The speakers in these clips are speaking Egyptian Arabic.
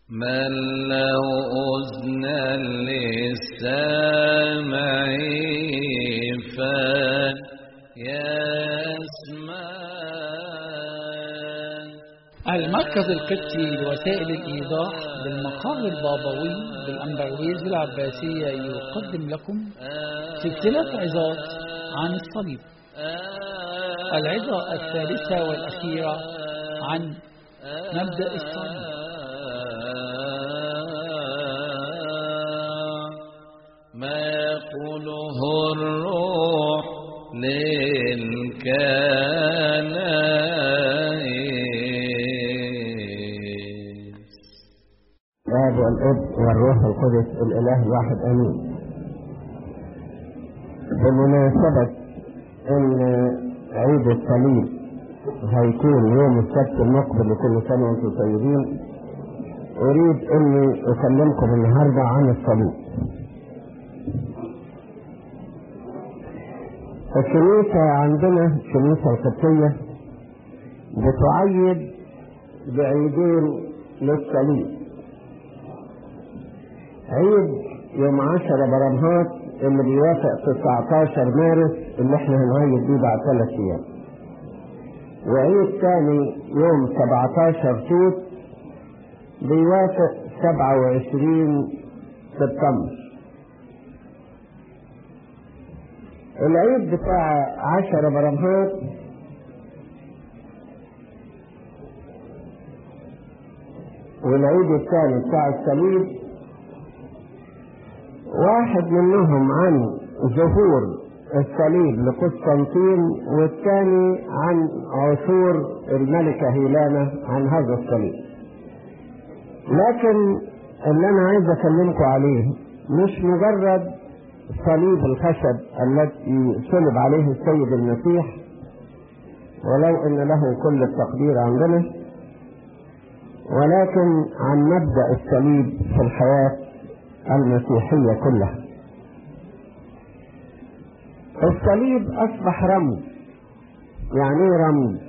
من له أذنا للسامع فيسمع المركز القبطي لوسائل الإيضاح بالمقر البابوي بالأمبرويز العباسية يقدم لكم سلسلة عظات عن الصليب العظة الثالثة والأخيرة عن مبدأ الصليب ما يقوله الروح للكنائس الآب والابن والروح القدس الإله الواحد آمين. بمناسبة إن عيد الصليب هيكون يوم السبت المقبل لكل سنة وأنتم طيبين أريد إني أكلمكم النهاردة عن الصليب. الكنيسة عندنا الكنيسة القبطية بتعيد بعيدين للصليب. عيد يوم 10 برمهات اللي بيوافق 19 مارس اللي احنا هنعيد بيه بعد ثلاث ايام. وعيد ثاني يوم 17 توت بيوافق 27 سبتمبر. العيد بتاع 10 برمهات والعيد الثاني بتاع الصليب واحد منهم عن ظهور الصليب لقسطنطين والثاني عن عثور الملكة هيلانا عن هذا الصليب لكن اللي انا عايز اكلمكم عليه مش مجرد صليب الخشب الذي صلب عليه السيد المسيح ولو ان له كل التقدير عندنا ولكن عن مبدأ الصليب في الحياة المسيحية كلها الصليب أصبح رمز يعني ايه رمز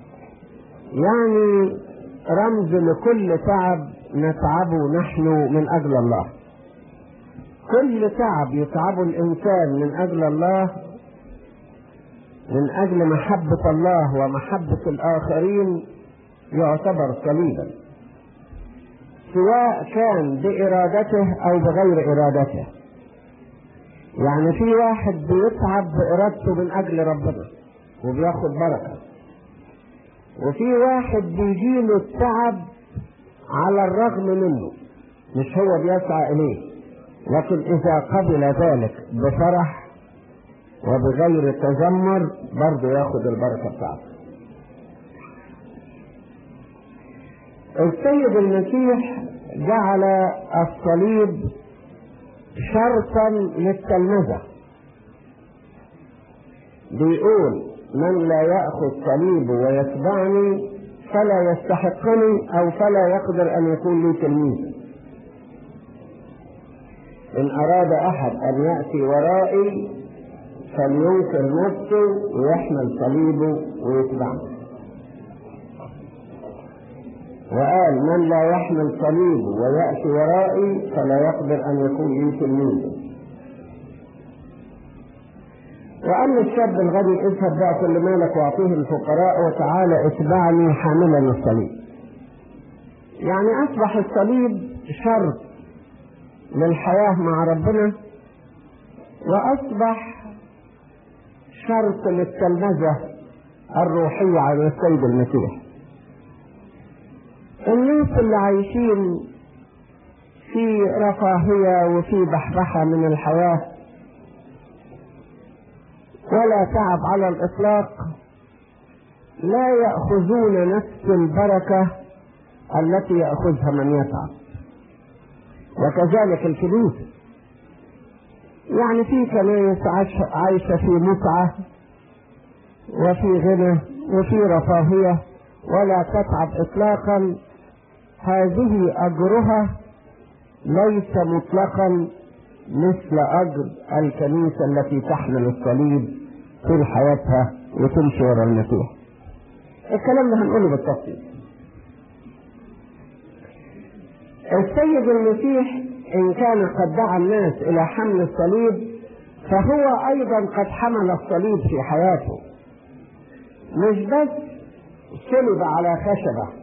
يعني رمز لكل تعب نتعبه نحن من أجل الله كل تعب يتعبه الإنسان من أجل الله من أجل محبة الله ومحبة الآخرين يعتبر صليبا سواء كان بإرادته أو بغير إرادته يعني في واحد بيتعب بإرادته من أجل ربنا وبياخد بركة وفي واحد بيجيله التعب على الرغم منه مش هو بيسعى إليه لكن إذا قبل ذلك بفرح وبغير تذمر برضه ياخد البركة بتاعته السيد المسيح جعل الصليب شرطا للتلمذة بيقول من لا يأخذ صليبه ويتبعني فلا يستحقني أو فلا يقدر أن يكون لي تلميذ إن أراد أحد أن يأتي ورائي فلينكر نفسه ويحمل صليبه ويتبعني وقال من لا يحمل صليبه ويأتي ورائي فلا يقدر أن يكون لي تلميذا وقال للشاب الغني اذهب بقى كل مالك واعطيه الفقراء وتعالى اتبعني حاملا الصليب يعني اصبح الصليب شرط للحياة مع ربنا واصبح شرط للتلمذة الروحية على السيد المسيح الناس اللي عايشين في رفاهية وفي بحبحة من الحياة ولا تعب على الإطلاق لا يأخذون نفس البركة التي يأخذها من يتعب وكذلك الكنيسة يعني في كنائس عايشة في متعة وفي غنى وفي رفاهية ولا تتعب إطلاقا هذه أجرها ليس مطلقا مثل أجر الكنيسة التي تحمل الصليب طول حياتها وتمشي ورا المسيح. الكلام ده هنقوله بالتفصيل. السيد المسيح إن كان قد دعا الناس إلى حمل الصليب فهو أيضا قد حمل الصليب في حياته مش بس صلب على خشبة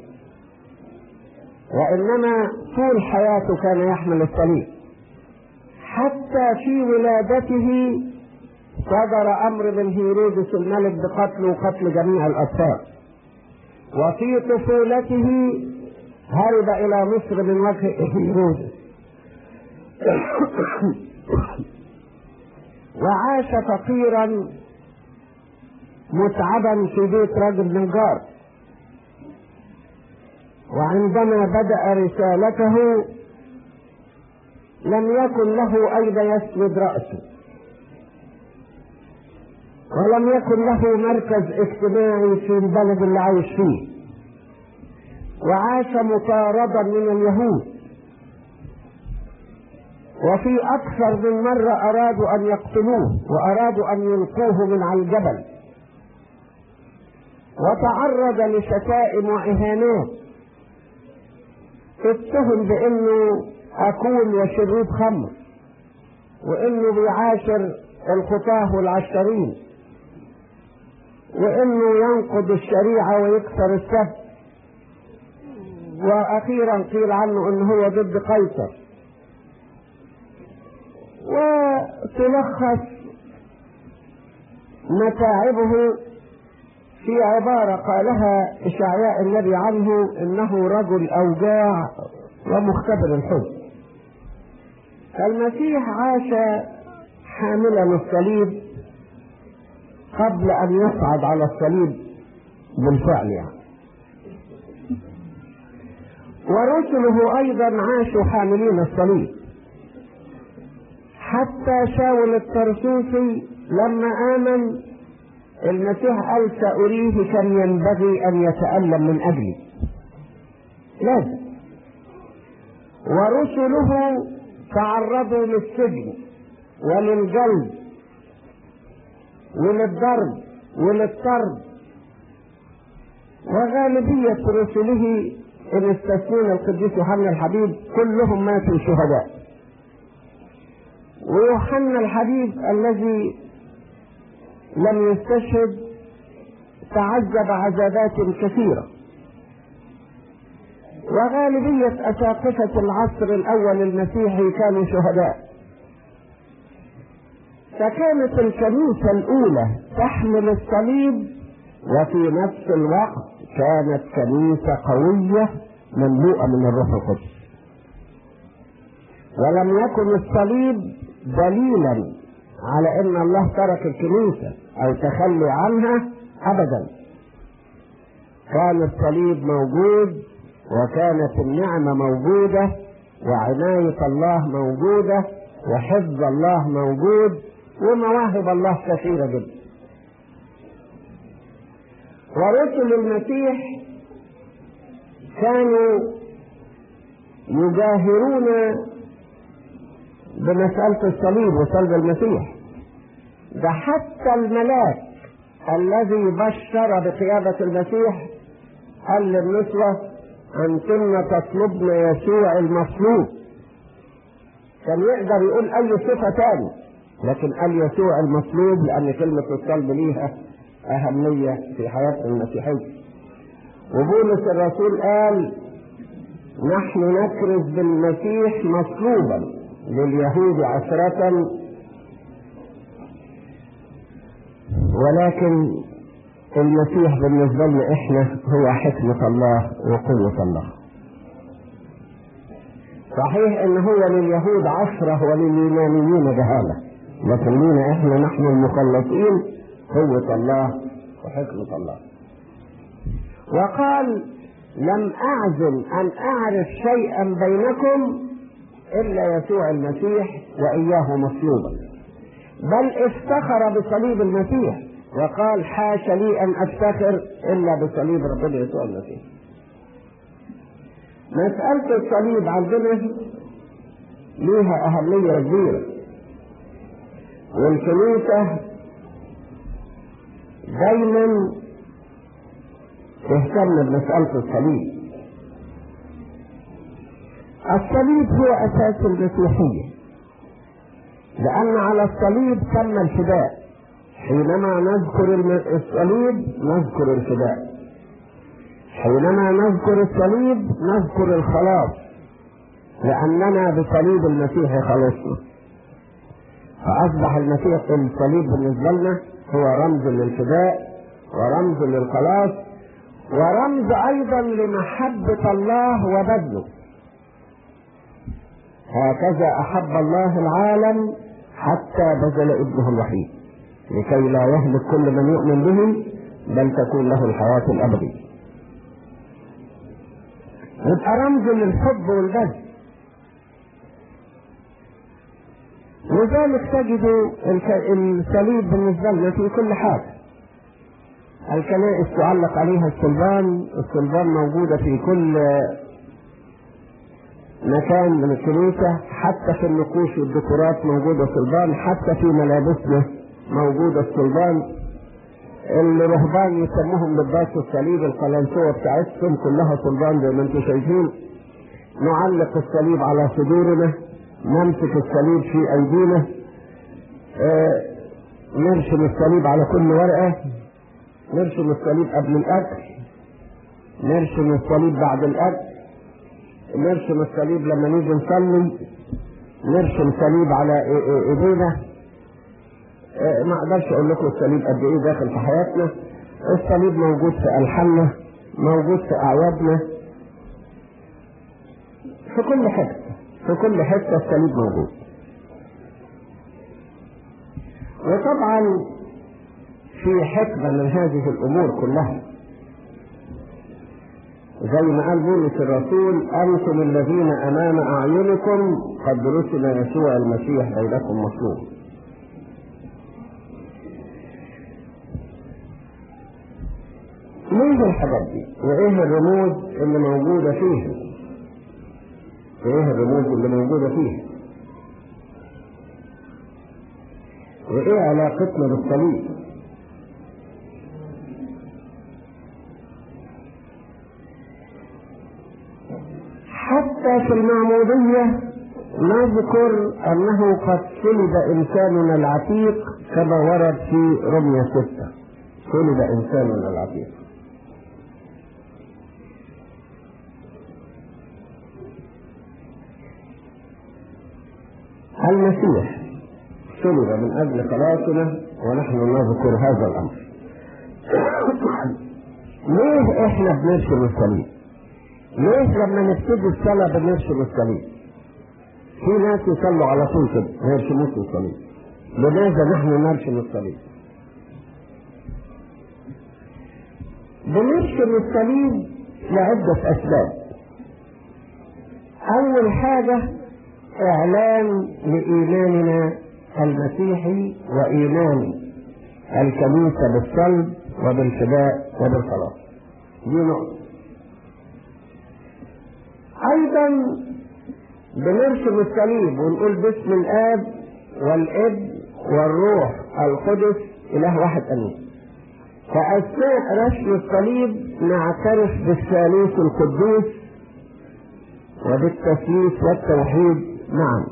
وإنما طول حياته كان يحمل الصليب حتى في ولادته صدر أمر من هيرودس الملك بقتله وقتل جميع الأطفال وفي طفولته هرب إلى مصر من وجه هيرودس وعاش فقيرا متعبا في بيت رجل نجار وعندما بدأ رسالته لم يكن له أين يسند رأسه ولم يكن له مركز اجتماعي في البلد اللي عايش فيه وعاش مطاردا من اليهود وفي أكثر من مرة أرادوا أن يقتلوه وأرادوا أن يلقوه من على الجبل وتعرض لشتائم وإهانات اتهم بأنه أكون وشريب خمر وأنه بيعاشر الخطاه والعشرين وأنه ينقض الشريعة ويكسر السبت وأخيرا قيل عنه أنه هو ضد قيصر وتلخص متاعبه في عبارة قالها إشعياء النبي عنه إنه رجل أوجاع ومختبر الحزن فالمسيح عاش حاملا الصليب قبل أن يصعد على الصليب بالفعل يعني ورسله أيضا عاشوا حاملين الصليب حتى شاول الترسوسي لما آمن المسيح قال سأريه كم ينبغي أن يتألم من أجلي لازم ورسله تعرضوا للسجن وللجلد وللضرب وللطرد وغالبية رسله إن استثنينا القديس يوحنا الحبيب كلهم ماتوا شهداء ويوحنا الحبيب الذي لم يستشهد تعذب عذابات كثيرة وغالبية أساقفة العصر الأول المسيحي كانوا شهداء فكانت الكنيسة الأولى تحمل الصليب وفي نفس الوقت كانت كنيسة قوية مملوءة من الروح القدس ولم يكن الصليب دليلا على ان الله ترك الكنيسة او تخلي عنها ابدا كان الصليب موجود وكانت النعمة موجودة وعناية الله موجودة وحفظ الله موجود ومواهب الله كثيرة جدا ورسل المسيح كانوا يجاهرون بمسألة الصليب وصلب المسيح ده حتى الملاك الذي بشر بقيادة المسيح قال للنسوة أنتن تطلبن يسوع المصلوب كان يقدر يقول أي صفة تاني لكن قال يسوع المصلوب لأن كلمة الصلب ليها أهمية في حياة المسيحية وبولس الرسول قال نحن نكرز بالمسيح مصلوبا لليهود عشرة ولكن المسيح بالنسبة لنا احنا هو حكمة الله وقوة الله صحيح ان هو لليهود عشرة ولليونانيين جهالة لكن لينا احنا نحن المخلصين قوة الله وحكمة الله وقال لم أعزم أن أعرف شيئا بينكم إلا يسوع المسيح وإياه مصلوبا بل افتخر بصليب المسيح وقال حاش لي أن أفتخر إلا بصليب ربنا يسوع المسيح مسألة الصليب عندنا ليها أهمية كبيرة والكنيسة دايما تهتم بمسألة الصليب الصليب هو أساس المسيحية لأن على الصليب تم الفداء حينما نذكر الم- الصليب نذكر الفداء حينما نذكر الصليب نذكر الخلاص لأننا بصليب المسيح خلصنا فأصبح المسيح الصليب بالنسبة لنا هو رمز للفداء ورمز للخلاص ورمز أيضا لمحبة الله وبذله هكذا أحب الله العالم حتى بذل ابنه الوحيد لكي لا يهلك كل من يؤمن به بل تكون له الحياة الأبدية يبقى رمز للحب والبذل لذلك تجد الك- الصليب بالنسبة لنا في كل حاجة الكنائس تعلق عليها الصلبان الصلبان موجودة في كل مكان من الكنيسة حتى في النقوش والديكورات موجودة صلبان حتى في ملابسنا موجودة الصلبان الرهبان يسموهم لباس الصليب القلنسوة بتاعتهم كلها صلبان زي ما انتم شايفين نعلق الصليب على صدورنا نمسك الصليب في ايدينا آه، نرسم الصليب على كل ورقة نرسم الصليب قبل الاكل نرسم الصليب بعد الاكل نرسم الصليب لما نيجي نصلي نرسم صليب على إي- إي- ايدينا آه، ما اقدرش اقول لكم الصليب قد ايه داخل في حياتنا الصليب موجود في الحاننا موجود في اعيادنا في كل حته في كل حته الصليب موجود وطبعا في حكمه من هذه الامور كلها زي ما قال بولس الرسول انتم الذين امام اعينكم قد رسل يسوع المسيح بينكم مطلوب ليه الحاجات دي؟ وايه الرموز اللي موجوده فيها؟ وايه الرموز اللي موجوده فيها؟ وايه علاقتنا بالصليب؟ حتى في المعمودية نذكر أنه قد صلب إنساننا العتيق كما ورد في رمية ستة صلب إنساننا العتيق المسيح صلب من أجل خلاصنا ونحن نذكر هذا الأمر ليه إحنا بنرسم الصليب؟ ليه لما نبتدي الصلاة بنرسم الصليب؟ في ناس يصلوا على طول كده ما يرسموش الصليب. لماذا نحن نرسم الصليب؟ بنرسم الصليب لعدة أسباب. أول حاجة إعلان لإيماننا المسيحي وإيمان الكنيسة بالصلب وبالفداء وبالخلاص. دي نقطة. ايضا بنرسم الصليب ونقول باسم الاب والابن والروح القدس اله واحد امين فاثناء رسم الصليب نعترف بالثالوث القدوس وبالتثليث والتوحيد معا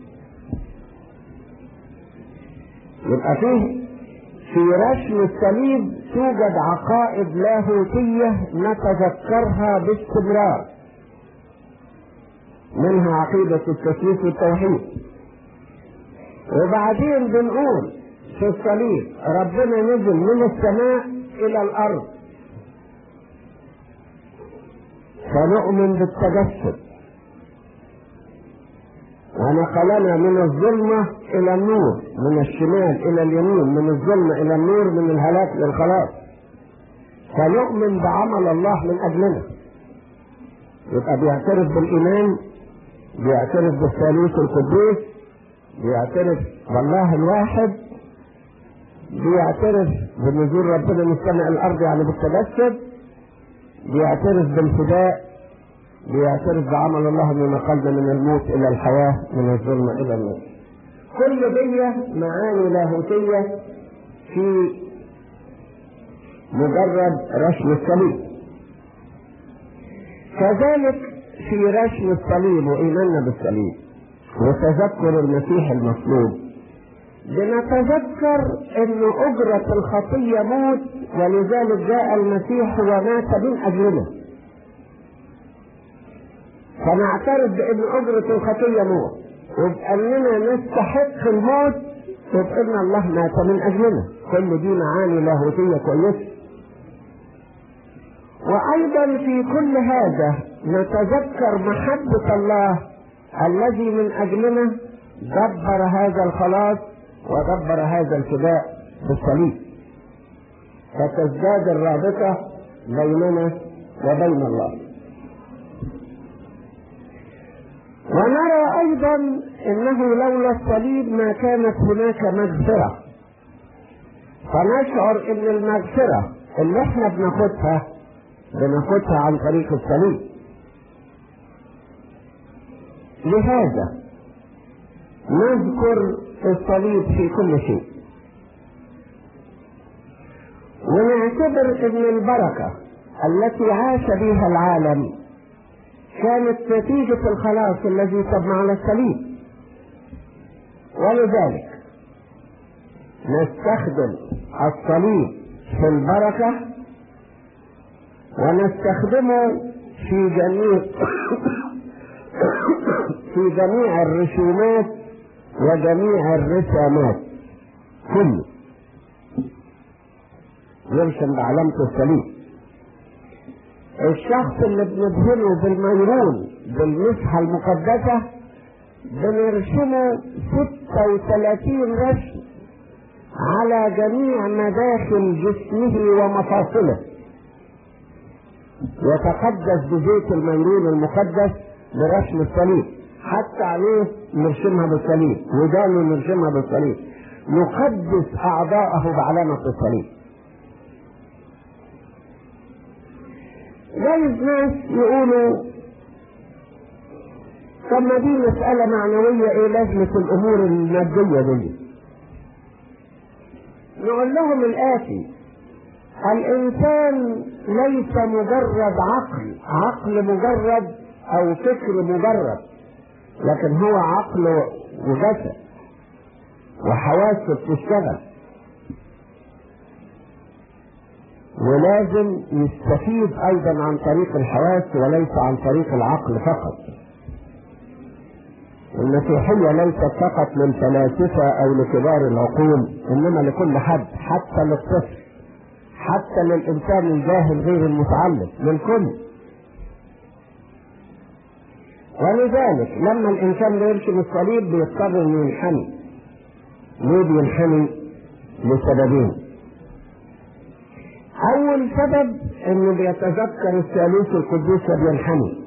يبقى فيه في رسم الصليب توجد عقائد لاهوتيه نتذكرها باستمرار منها عقيدة التثليث والتوحيد وبعدين بنقول في الصليب ربنا نزل من السماء إلى الأرض فنؤمن بالتجسد ونقلنا من الظلمة إلى النور من الشمال إلى اليمين من الظلمة إلى النور من الهلاك للخلاص فنؤمن بعمل الله من أجلنا يبقى بيعترف بالإيمان بيعترف بالثالوث القدوس بيعترف بالله الواحد بيعترف بنزول ربنا من السماء الارض يعني بالتجسد بيعترف بالفداء بيعترف بعمل الله من نقلنا من الموت الى الحياه من الظلمه الى النور كل دي معاني لاهوتيه في مجرد رسم الصليب كذلك في رسم الصليب وإيماننا بالصليب وتذكر المسيح المصلوب بنتذكر أن أجرة الخطية موت ولذلك جاء المسيح ومات من أجلنا فنعترف بأن أجرة الخطية موت وبأننا نستحق الموت وبأن الله مات من أجلنا كل دي معاني لاهوتية كويسة وأيضا في كل هذا نتذكر محبة الله الذي من أجلنا دبر هذا الخلاص ودبر هذا الفداء بالصليب فتزداد الرابطة بيننا وبين الله ونرى أيضا أنه لولا الصليب ما كانت هناك مغفرة فنشعر أن المغفرة اللي احنا بناخدها بناخدها عن طريق الصليب لهذا نذكر الصليب في كل شيء ونعتبر ان البركه التي عاش بها العالم كانت نتيجه الخلاص الذي تم على الصليب ولذلك نستخدم الصليب في البركه ونستخدمه في جميع في جميع الرسومات وجميع الرسامات كله يرسم بعلامة الصليب الشخص اللي بندهنه بالميرون بالمسحة المقدسة بنرسمه 36 رسم على جميع مداخل جسمه ومفاصله يتقدس بزيت الميرون المقدس برسم الصليب حتى عليه نرسمها بالصليب ودانه نرسمها بالصليب نقدس أعضاءه بعلامة الصليب جايز ناس يقولوا طب ما دي مسألة معنوية ايه لازمة الأمور المادية دي نقول لهم الآتي الإنسان ليس مجرد عقل عقل مجرد أو فكر مجرد لكن هو عقل وجسد وحواس بتشتغل ولازم يستفيد أيضا عن طريق الحواس وليس عن طريق العقل فقط المسيحية ليست فقط للفلاسفة أو لكبار العقول إنما لكل حد حتى للطفل حتى للإنسان الجاهل غير المتعلم للكل ولذلك لما الإنسان بيرسم الصليب بيضطر إنه ينحني ليه بينحني؟ لسببين أول سبب إنه بيتذكر الثالوث القدوس فبينحني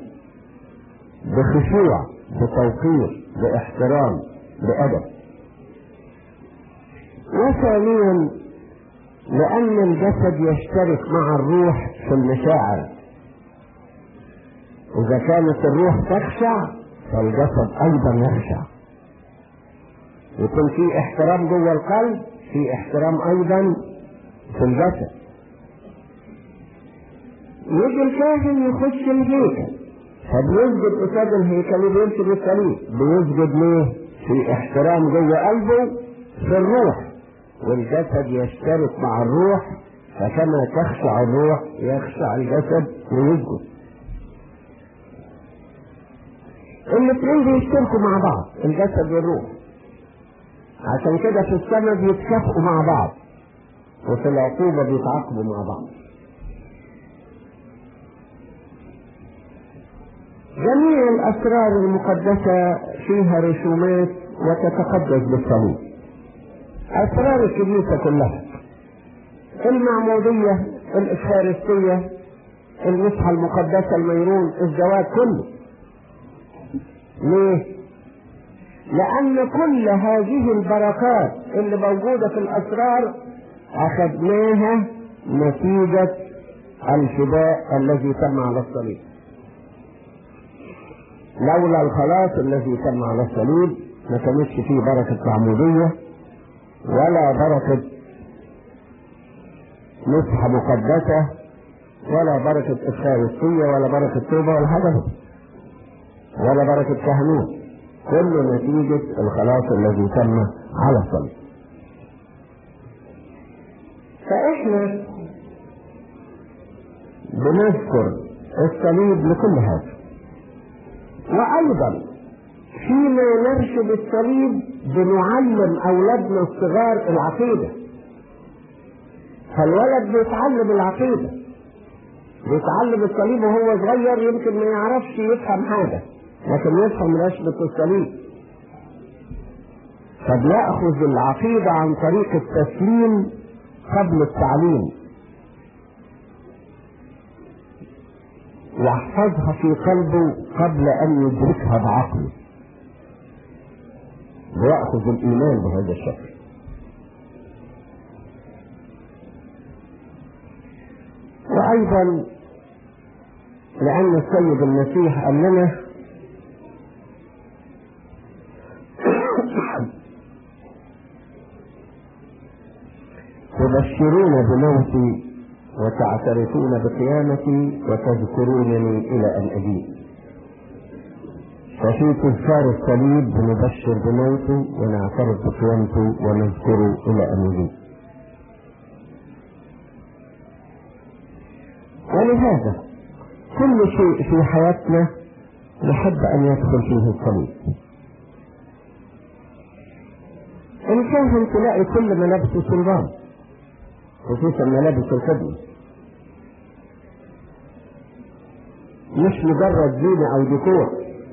بخشوع بتوقير باحترام بأدب وثانيا لأن الجسد يشترك مع الروح في المشاعر إذا كانت الروح تخشع فالجسد أيضا يخشع يكون في احترام جوه القلب في احترام أيضا في الجسد يجي الكاهن يخش الهيكل فبيسجد قصاد الهيكل وبيرسم الصليب بيسجد ليه؟ في احترام جوه قلبه في الروح والجسد يشترك مع الروح فكما تخشع الروح يخشع الجسد ويسجد الاثنين بيشتركوا مع بعض الجسد والروح عشان كده في السماء بيتكافئوا مع بعض وفي العقوبة بيتعاقبوا مع بعض جميع الأسرار المقدسة فيها رسومات وتتقدس بالصليب أسرار الكنيسة كلها المعمودية الإفخارستية المسحة المقدسة الميرون الزواج كله ليه؟ لأن كل هذه البركات اللي موجودة في الأسرار أخذناها نتيجة الفداء الذي تم على الصليب لولا الخلاص الذي تم على الصليب ما كانتش فيه بركة معمودية ولا بركة مسحة مقدسة ولا بركة إفخارستية ولا بركة توبة ولا حاجة ولا بركة كهنوت كل نتيجة الخلاص الذي تم على الصليب فإحنا بنذكر الصليب لكل هذا وأيضا فيما نرشد الصليب بنعلم أولادنا الصغار العقيدة فالولد بيتعلم العقيدة بيتعلم الصليب وهو صغير يمكن ما يعرفش يفهم حاجة لكن يفهم رشدة الصليب فبيأخذ العقيدة عن طريق التسليم قبل التعليم يحفظها في قلبه قبل أن يدركها بعقله ويأخذ الإيمان بهذا الشكل وأيضا لأن السيد المسيح قال لنا تبشرون بموتي وتعترفون بقيامتي وتذكرونني إلى أن أجيء ففي تذكار الصليب بنبشر بموته ونعترف بقيامته ونذكره إلى أن يجيء ولهذا كل شيء في حياتنا نحب أن يدخل فيه الصليب الكاهن تلاقي كل ملابسه صلبان خصوصا ملابس الخدمة مش مجرد زينة أو ديكور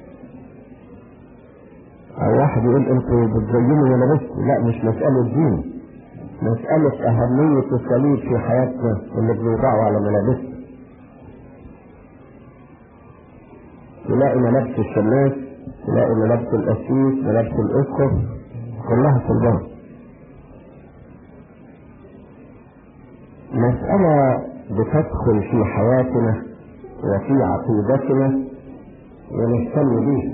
أو واحد يقول أنتوا بتزينوا ملابسكم لا مش مسألة زينة مسألة أهمية الصليب في حياتنا اللي بنوضعه على ملابسنا تلاقي ملابس الشماس تلاقي ملابس القسيس ملابس الاسقف كلها صلبان مسألة بتدخل في حياتنا وفي عقيدتنا ونهتم بيها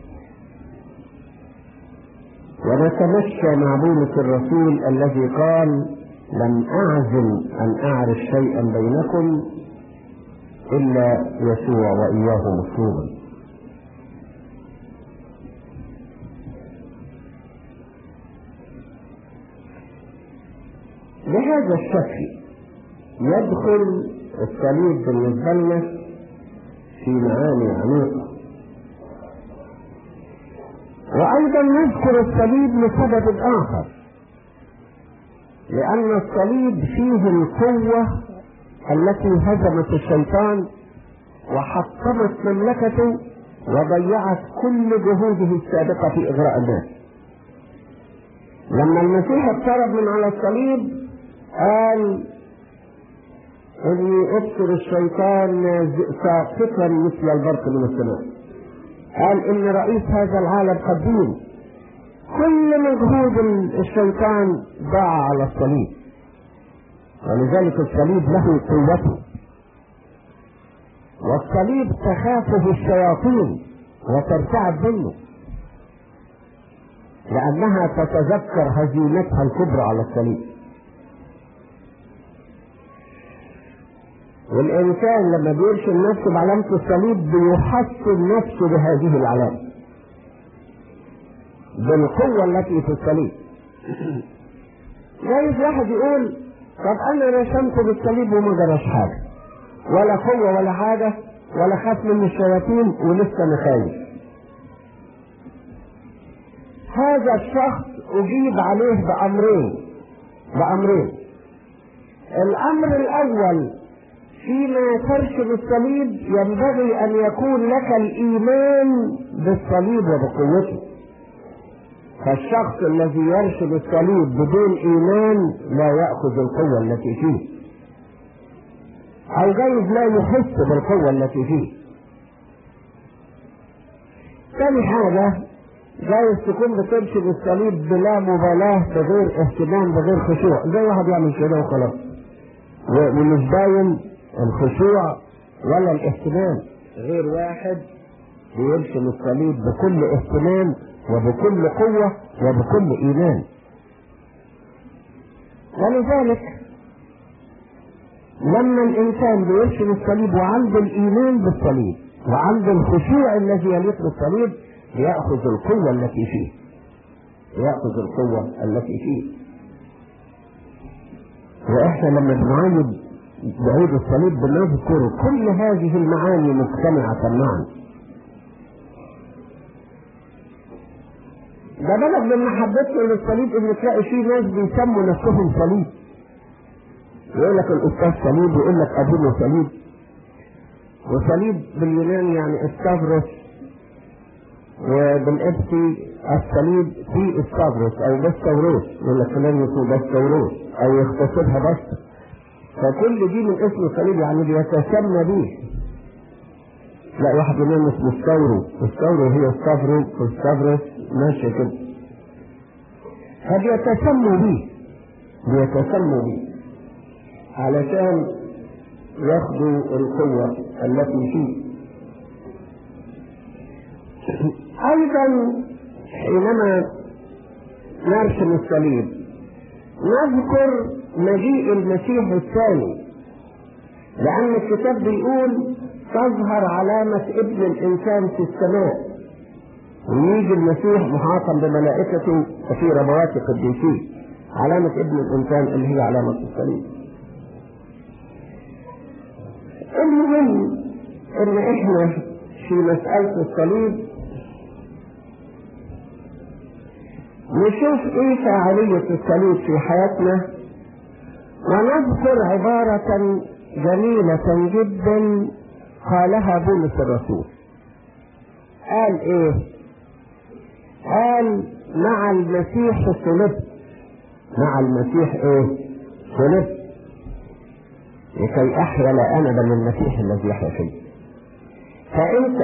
ونتمشى مع بولس الرسول الذي قال لم أعزم أن أعرف شيئا بينكم إلا يسوع وإياه مصلوبا بهذا الشكل يدخل الصليب بالنسبة لنا في معاني عميقة وأيضا نذكر الصليب لسبب آخر لأن الصليب فيه القوة التي هزمت الشيطان وحطمت مملكته وضيعت كل جهوده السابقة في إغراء الناس لما المسيح اقترب من على الصليب قال اني ابصر الشيطان ساقطا مثل البرق من السماء قال ان رئيس هذا العالم قديم كل مجهود الشيطان ضاع على الصليب ولذلك الصليب له قوته والصليب تخافه الشياطين وترتعب منه لأنها تتذكر هزيمتها الكبرى على الصليب والإنسان لما بيرشم نفسه بعلامة الصليب بيحصن نفسه بهذه العلامة بالقوة التي في الصليب جايز واحد يقول طب أنا رسمت بالصليب وما جراش حاجة ولا قوة ولا حاجة ولا خاف من الشياطين ولسه أنا خايف هذا الشخص أجيب عليه بأمرين بأمرين الأمر الأول فيما ترشد الصليب ينبغي أن يكون لك الإيمان بالصليب وبقوته فالشخص الذي يرشد الصليب بدون إيمان لا يأخذ القوة التي فيه أو جايز لا يحس بالقوة التي فيه ثاني حاجة جايز تكون بترشد الصليب بلا مبالاة بغير اهتمام بغير خشوع زي واحد يعمل كده وخلاص ومش باين الخشوع ولا الاهتمام غير واحد بيرسم الصليب بكل اهتمام وبكل قوة وبكل إيمان ولذلك لما الإنسان بيرسم الصليب وعنده الإيمان بالصليب وعند الخشوع الذي يليق بالصليب يأخذ القوة التي فيه يأخذ القوة التي فيه وإحنا لما بنعايد بعيد الصليب بنذكر كل هذه المعاني مجتمعة معا ده بلغ من محبتنا للصليب ان تلاقي فيه ناس بيسموا نفسهم صليب يقول لك الاستاذ صليب ويقول لك ابونا صليب وصليب باليوناني يعني استافروس وبالابتي الصليب في استافروس او بستوروس يقول لك فلان اسمه بستوروس او يختصرها بس فكل دي من اسم الصليب يعني بيتسمى به لا واحد منهم اسمه ستاورو ستاورو هي ستافرو وستافروس ماشي كده فبيتسموا به بيتسموا به علشان ياخدوا القوة التي فيه أيضا حينما نرسم الصليب نذكر مجيء المسيح الثاني لأن الكتاب بيقول تظهر علامة ابن الإنسان في السماء ويجي المسيح محاطا بملائكته وفي ربوات قديسيه علامة ابن الإنسان اللي هي علامة الصليب المهم ان احنا في مسألة الصليب نشوف ايه فاعلية الصليب في حياتنا ونذكر عبارة جميلة جدا قالها بولس الرسول قال ايه قال مع المسيح صلبت مع المسيح ايه صلبت لكي احيا لا انا بل المسيح الذي يحيا فيه فانت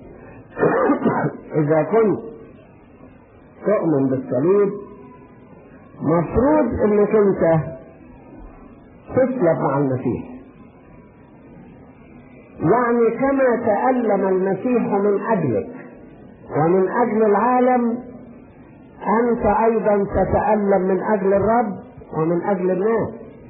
اذا كنت تؤمن بالصليب مفروض انك انت تسلب مع المسيح يعني كما تألم المسيح من أجلك ومن أجل العالم أنت أيضا تتألم من أجل الرب ومن أجل الناس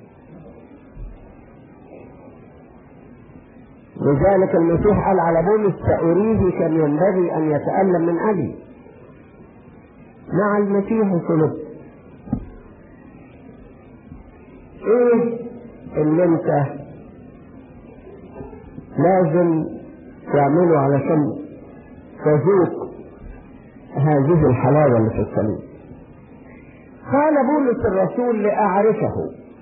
لذلك المسيح قال على بولس سأريه كان ينبغي أن يتألم من أجلي مع المسيح صلبت ايه اللي انت لازم تعمله علشان تذوق هذه الحلاوة اللي في الصليب قال بولس الرسول لأعرفه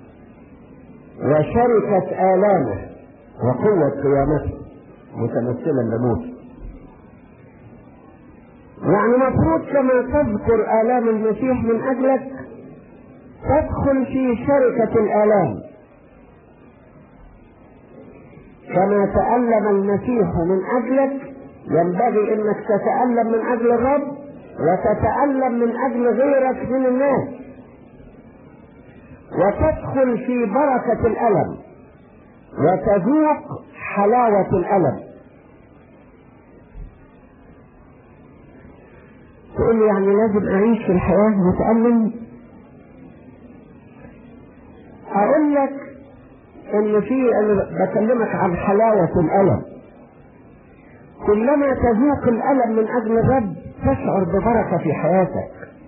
وشركة آلامه وقوة قيامته متمثلا بموته يعني مفروض كما تذكر آلام المسيح من أجلك تدخل في شركة الآلام كما تألم المسيح من أجلك ينبغي أنك تتألم من أجل الرب وتتألم من أجل غيرك من الناس وتدخل في بركة الألم وتذوق حلاوة الألم تقول لي يعني لازم أعيش في الحياة متألم أقول لك إن في أنا بكلمك عن حلاوة الألم كلما تذوق الألم من أجل الرب تشعر ببركة في حياتك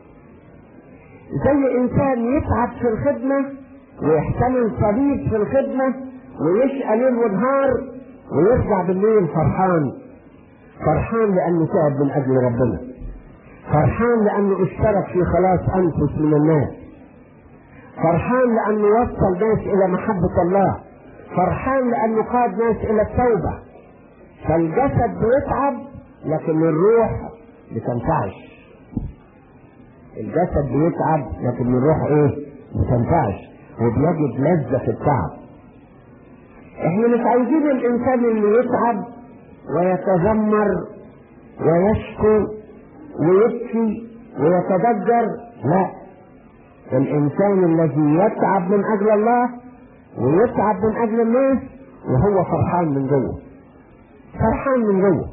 زي إنسان يتعب في الخدمة ويحتمل صليب في الخدمة ويشقى ليل ونهار ويرجع بالليل فرحان فرحان لأنه تعب من أجل ربنا فرحان لأنه اشترك في خلاص أنفس من الناس فرحان لأنه وصل ناس إلى محبة الله فرحان لأنه قاد ناس إلى التوبة فالجسد بيتعب لكن الروح بتنتعش الجسد بيتعب لكن الروح ايه بتنتعش وبيجد لذة في التعب احنا مش عايزين الانسان اللي يتعب ويتذمر ويشكو ويبكي ويتضجر لا الانسان الذي يتعب من اجل الله ويتعب من اجل الناس وهو فرحان من جوه فرحان من جوه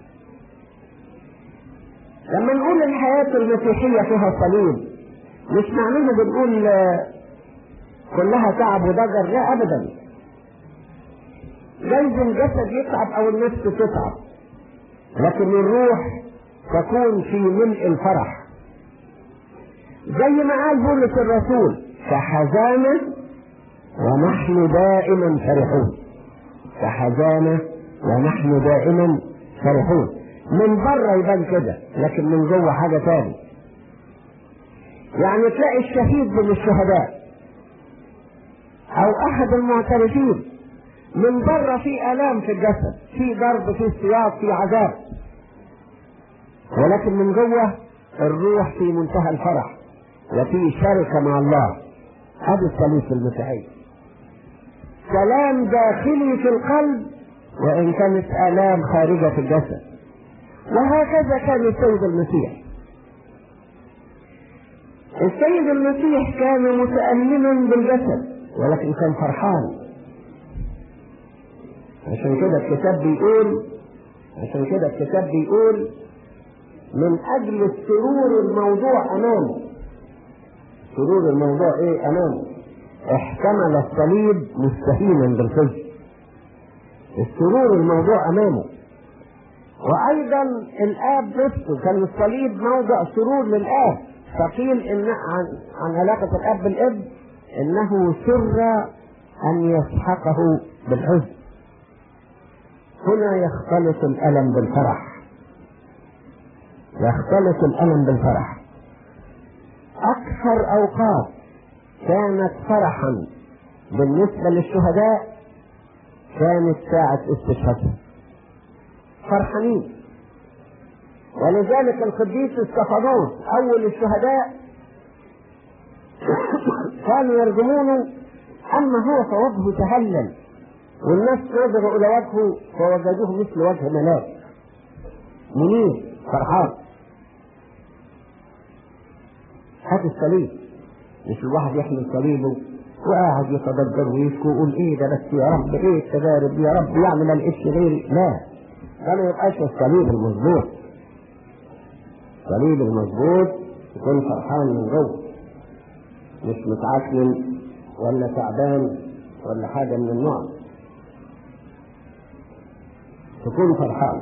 لما نقول الحياة المسيحية فيها صليب مش معناه بنقول كلها تعب وضجر لا ابدا جايز الجسد يتعب او النفس تتعب لكن الروح تكون في ملء الفرح زي ما قال بولس الرسول فحزانة ونحن دائما فرحون فحزانة ونحن دائما فرحون من بره يبان كده لكن من جوه حاجة تاني يعني تلاقي الشهيد من الشهداء او احد المعترفين من بره في الام في الجسد في ضرب في سياق في عذاب ولكن من جوه الروح في منتهى الفرح وفي شركه مع الله هذا الصليب في المسيحيه سلام داخلي في القلب وان كانت الام خارجه في الجسد وهكذا كان السيد المسيح السيد المسيح كان متألما بالجسد ولكن كان فرحان عشان كده الكتاب بيقول عشان كده الكتاب بيقول من اجل السرور الموضوع امامه سرور الموضوع ايه امامه احتمل الصليب مستهينا بالحزن السرور الموضوع امامه وايضا الاب نفسه كان الصليب موضع سرور للاب فقيل ان عن, عن علاقه الاب بالابن انه سر ان يسحقه بالحزن هنا يختلط الالم بالفرح يختلط الالم بالفرح اكثر اوقات كانت فرحا بالنسبه للشهداء كانت ساعه استشهادهم فرحانين ولذلك القديس استفانوس اول الشهداء كانوا يرجمونه اما هو فوجهه تهلل والناس نظروا الى وجهه فوجدوه مثل وجه ملاك منير فرحان هات الصليب مش الواحد يحمل صليبه وقاعد يتضجر ويشكو ويقول ايه ده بس يا رب ايه التجارب يا رب يعمل ما لقيتش غيري لا ده ما يبقاش الصليب المظبوط الصليب المظبوط يكون فرحان من جوه مش متعكن ولا تعبان ولا حاجه من النوع تكون فرحان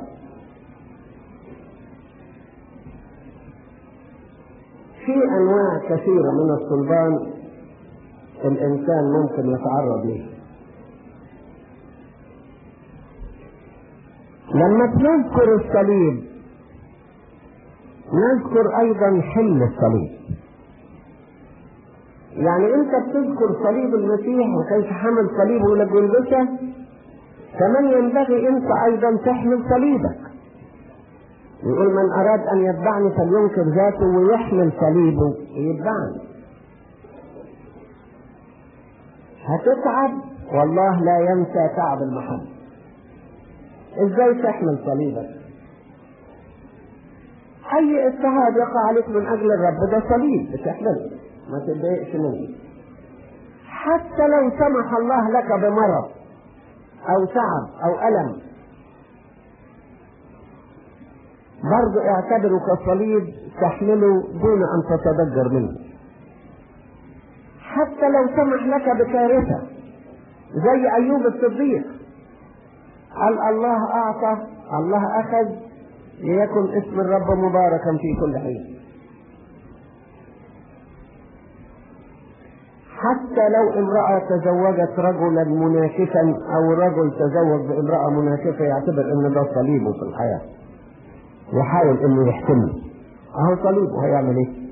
في انواع كثيره من الصلبان الانسان ممكن يتعرض ليه لما نذكر الصليب نذكر ايضا حل الصليب يعني انت بتذكر صليب المسيح وكيف حمل صليبه الى جلبسه كمان ينبغي انت ايضا تحمل صليبك يقول من اراد ان يتبعني فلينكر ذاته ويحمل صليبه ويتبعني هتتعب والله لا ينسى تعب المحبة ازاي تحمل صليبك اي اضطهاد يقع عليك من اجل الرب ده صليب بتحمله ما تتضايقش منه حتى لو سمح الله لك بمرض او تعب او الم برضو اعتبره كصليب تحمله دون ان تتضجر منه حتى لو سمح لك بكارثه زي ايوب الصديق قال الله اعطى الله اخذ ليكن اسم الرب مباركا في كل حين حتى لو امرأة تزوجت رجلا مناكفا أو رجل تزوج بامرأة مناكفة يعتبر إن ده صليبه في الحياة يحاول إنه يحتمه أهو صليبه هيعمل إيه؟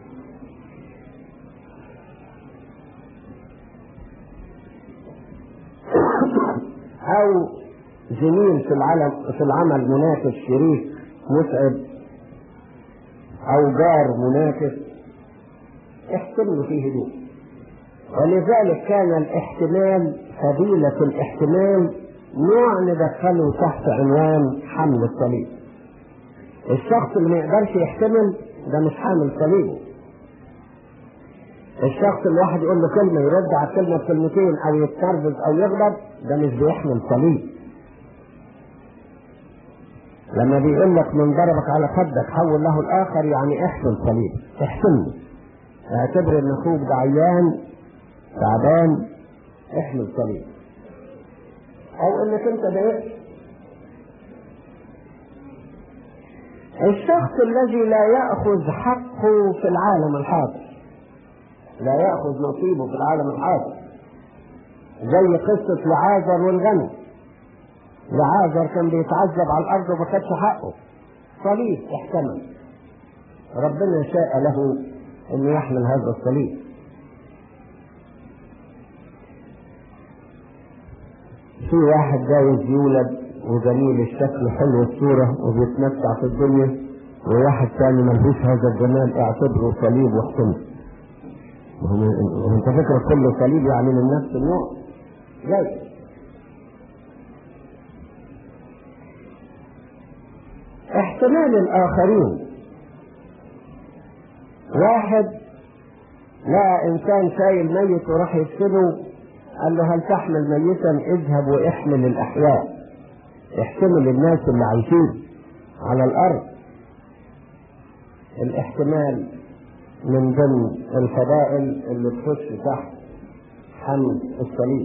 أو زميل في العمل في العمل منافس شريك متعب أو جار منافس احتملوا في هدوء ولذلك كان الاحتمال فضيلة الاحتمال نوع ندخله تحت عنوان حمل الصليب الشخص اللي ما يقدرش يحتمل ده مش حامل صليبه الشخص اللي واحد يقول له كلمة يرد على الكلمة بكلمتين أو يتنرفز أو يغضب ده مش بيحمل صليب لما بيقول لك من ضربك على خدك حول له الآخر يعني احمل صليب احتمل اعتبر ان اخوك ده عيان تعبان احمل صليب او انك انت ضايقت الشخص الذي لا يأخذ حقه في العالم الحاضر لا يأخذ نصيبه في العالم الحاضر زي قصة لعازر والغني لعازر كان بيتعذب على الأرض وما خدش حقه صليب احتمل ربنا شاء له أن يحمل هذا الصليب في واحد جايز يولد وجميل الشكل حلو الصورة وبيتمتع في الدنيا وواحد تاني ملهوش هذا الجمال اعتبره صليب واحتمل وهو- انت فكرة كل صليب يعني من نفس النوع جاي احتمال الاخرين واحد لقى انسان شايل ميت وراح يدفنه قال له هل تحمل ميتا اذهب واحمل الاحياء احتمل الناس اللي عايشين على الارض الاحتمال من ضمن الفضائل اللي تخش تحت حمل الصليب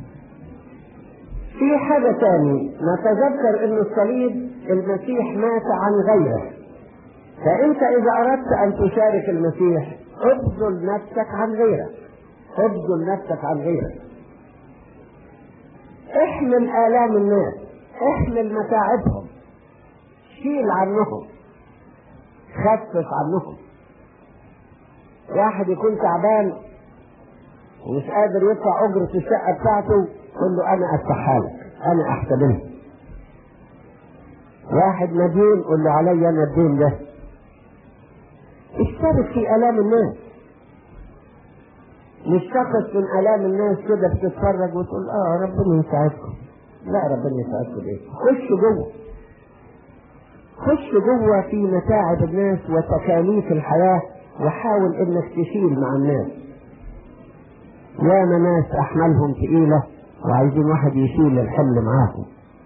في حاجة تاني نتذكر ان الصليب المسيح مات عن غيره فانت اذا اردت ان تشارك المسيح ابذل نفسك عن غيرك ابذل نفسك عن غيرك احمل الام الناس احمل متاعبهم شيل عنهم خفف عنهم واحد يكون تعبان ومش قادر يدفع اجرة الشقة بتاعته قل له انا ادفعها لك انا احتملها واحد مدين قل له علي انا الدين ده اشترك في الام الناس مش تقف من الام الناس كده بتتفرج وتقول اه ربنا يساعدكم لا ربنا يساعدكم ايه خش جوه خش جوه في متاعب الناس وتكاليف الحياه وحاول انك تشيل مع الناس ياما ناس احمالهم تقيله وعايزين واحد يشيل الحمل معاهم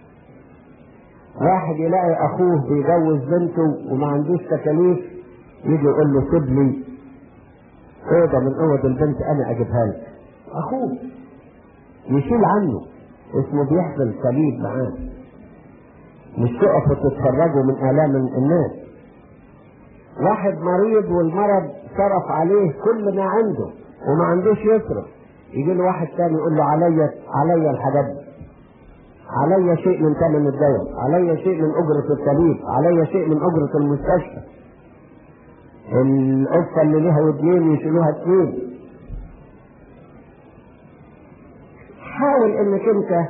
واحد يلاقي اخوه بيجوز بنته وما عندوش تكاليف يجي يقول له سيب لي اوضه من اوض البنت انا اجيبها لك اخوه يشيل عنه اسمه بيحمل صليب معاه مش تقفوا تتفرجوا من الام الناس واحد مريض والمرض صرف عليه كل ما عنده وما عندوش يصرف يجي له واحد تاني يقول له عليا عليا الحاجات دي عليا شيء من ثمن الدواء عليا شيء من اجرة الطبيب عليا شيء من اجرة المستشفى القفة اللي ليها ودنين يشيلوها اتنين حاول انك انت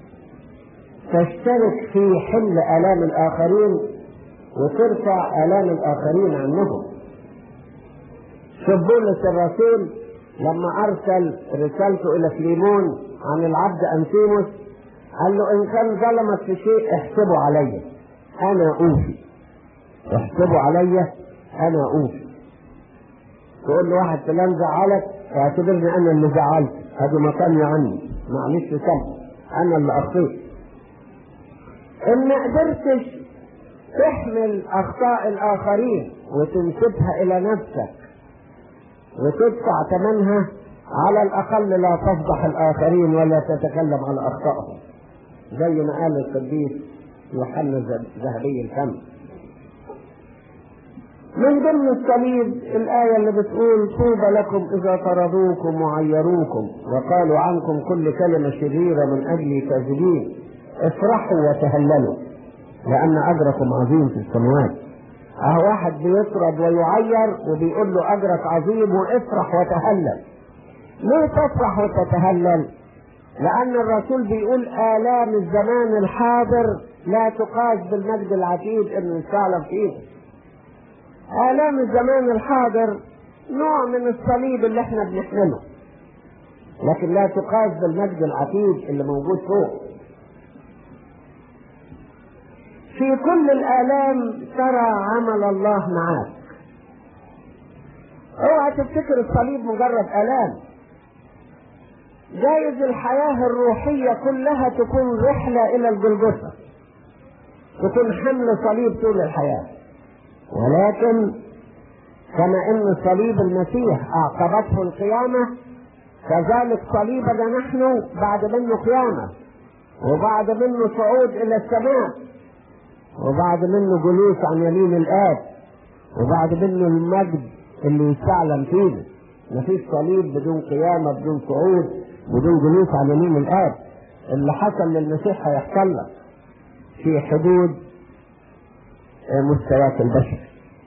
تشترك في حل الام الاخرين وترفع الام الاخرين عنهم شوف بولس الرسول لما ارسل رسالته الى فليمون عن العبد انسيموس قال له ان كان ظلمك في شيء احسبه عليا انا اوفي احسبه عليا انا اوفي تقول له واحد فلان زعلك اعتبرني انا اللي زعلت هذا مكاني عني معلش سامح انا اللي اخطيت ان ما قدرتش تحمل اخطاء الاخرين وتنسبها الى نفسك وتدفع ثمنها على الاقل لا تفضح الاخرين ولا تتكلم على اخطائهم زي ما قال القديس يوحنا ذهبي الفم من ضمن الصليب الآية اللي بتقول طوبى لكم إذا طردوكم وعيروكم وقالوا عنكم كل كلمة شريرة من أجل كاذبين افرحوا وتهللوا لأن أجركم عظيم في السماوات أهو واحد بيطرد ويعير وبيقول له أجرك عظيم وافرح وتهلل ليه تفرح وتتهلل؟ لأن الرسول بيقول آلام الزمان الحاضر لا تقاس بالمجد العتيد إنه يستعلم في إيده. آلام الزمان الحاضر نوع من الصليب اللي احنا بنحمله لكن لا تقاس بالمجد العتيد اللي موجود فوق في كل الآلام ترى عمل الله معاك اوعى تفتكر الصليب مجرد آلام جايز الحياة الروحية كلها تكون رحلة إلى الجلجثة تكون حمل صليب طول الحياة ولكن كما ان صليب المسيح اعقبته القيامة كذلك صليبنا نحن بعد منه قيامة وبعد منه صعود الى السماء وبعد منه جلوس عن يمين الآب وبعد منه المجد اللي يستعلم فيه مفيش صليب بدون قيامة بدون صعود بدون جلوس عن يمين الآب اللي حصل للمسيح هيحصل لك في حدود مستواك البشري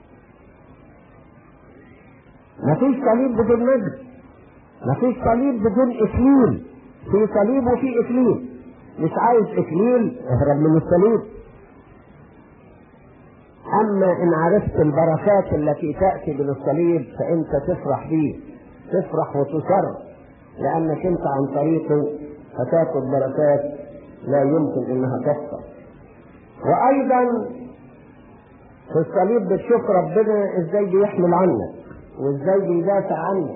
مفيش صليب بدون مجد مفيش صليب بدون اكليل في صليب وفي اكليل مش عايز اكليل اهرب من الصليب اما ان عرفت البركات التي تاتي من الصليب فانت تفرح بيه تفرح وتسر لانك انت عن طريقه هتاخد بركات لا يمكن انها تحصل وايضا في الصليب بتشوف ربنا ازاي بيحمل عنك وازاي بيدافع عنك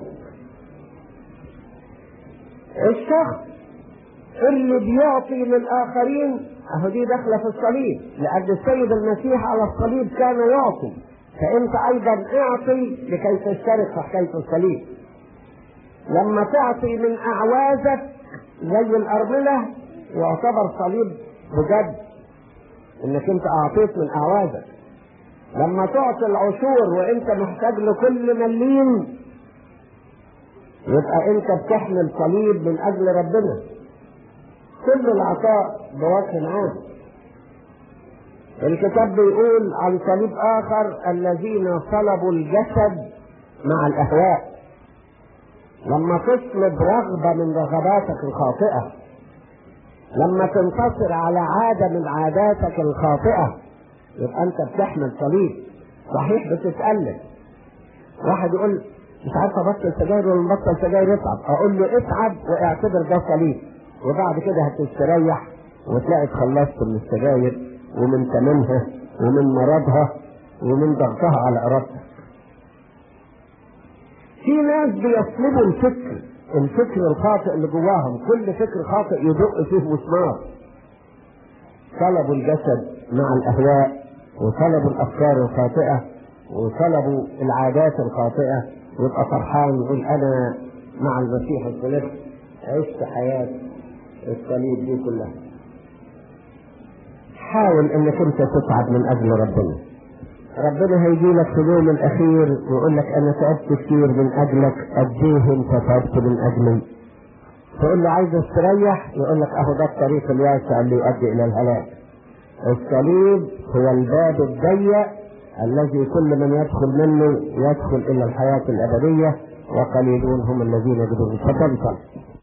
الشخص اللي بيعطي للاخرين اهو دي داخله في الصليب لان السيد المسيح على الصليب كان يعطي فانت ايضا اعطي لكي تشترك في حكايه الصليب لما تعطي من اعوازك زي الارمله يعتبر صليب بجد انك انت اعطيت من اعوازك لما تعطي العشور وانت محتاج لكل مليم يبقى انت بتحمل صليب من اجل ربنا كل العطاء بوجه عام الكتاب بيقول عن صليب اخر الذين صلبوا الجسد مع الاهواء لما تصلب رغبه من رغباتك الخاطئه لما تنتصر على عاده من عاداتك الخاطئه يبقى انت بتحمل صليب صحيح بتتألم واحد يقول مش عارف ابطل سجاير ولا مبطل سجاير يتعب اقول له اتعب واعتبر ده صليب وبعد كده هتستريح وتلاقي اتخلصت من السجاير ومن ثمنها ومن مرضها ومن ضغطها على ارادتك في ناس بيصلبوا الفكر الفكر الخاطئ اللي جواهم كل فكر خاطئ يدق فيه مسمار طلبوا الجسد مع الاهواء وطلبوا الافكار الخاطئه وطلبوا العادات الخاطئه يبقى فرحان يقول انا مع المسيح الثلاث عشت حياه الصليب دي كلها حاول انك انت تتعب من اجل ربنا ربنا هيجي لك في اليوم الاخير ويقول لك انا تعبت كتير من اجلك قد ايه انت تعبت من اجلي تقول له عايز استريح يقول لك اهو ده الطريق الواسع اللي يؤدي الى الهلاك الصليب هو الباب الضيق الذي كل من يدخل منه يدخل الى الحياه الابديه وقليلون هم الذين يجدون تفضل